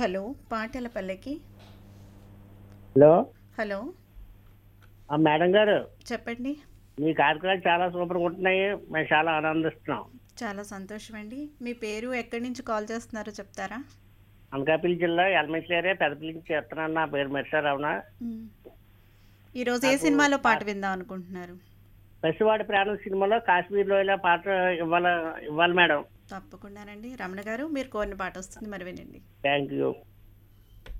Hello పాటల పల్లెకి hello hello ఆ మేడం గారు చెప్పండి మీ కార్యక్రమాలు చాలా సూపర్గా ఉంటున్నాయి మేము చాలా ఆనందిస్తున్నాం చాలా సంతోషం అండి మీ పేరు ఎక్కడి నుంచి కాల్ చేస్తున్నారో చెప్తారా అనకాపల్లి జిల్లా ఎల్మెంట్ల ఏరియా పెద్దపల్లి నుంచి చేస్తున్నాను నా పేరు మెర్సారావున మ్మ్. ఈరోజు ఏ సినిమాలో పాట విందాం అనుకుంటున్నారు పసివాడి ప్రాణం సినిమాలో కాశ్మీర్లో ఇలా పాట ఇవ్వాలి ఇవ్వాలి మేడం తప్పకుండానండి రమణ గారు మీరు కోరిన పాట వస్తుంది మరి వినండి థ్యాంక్ యూ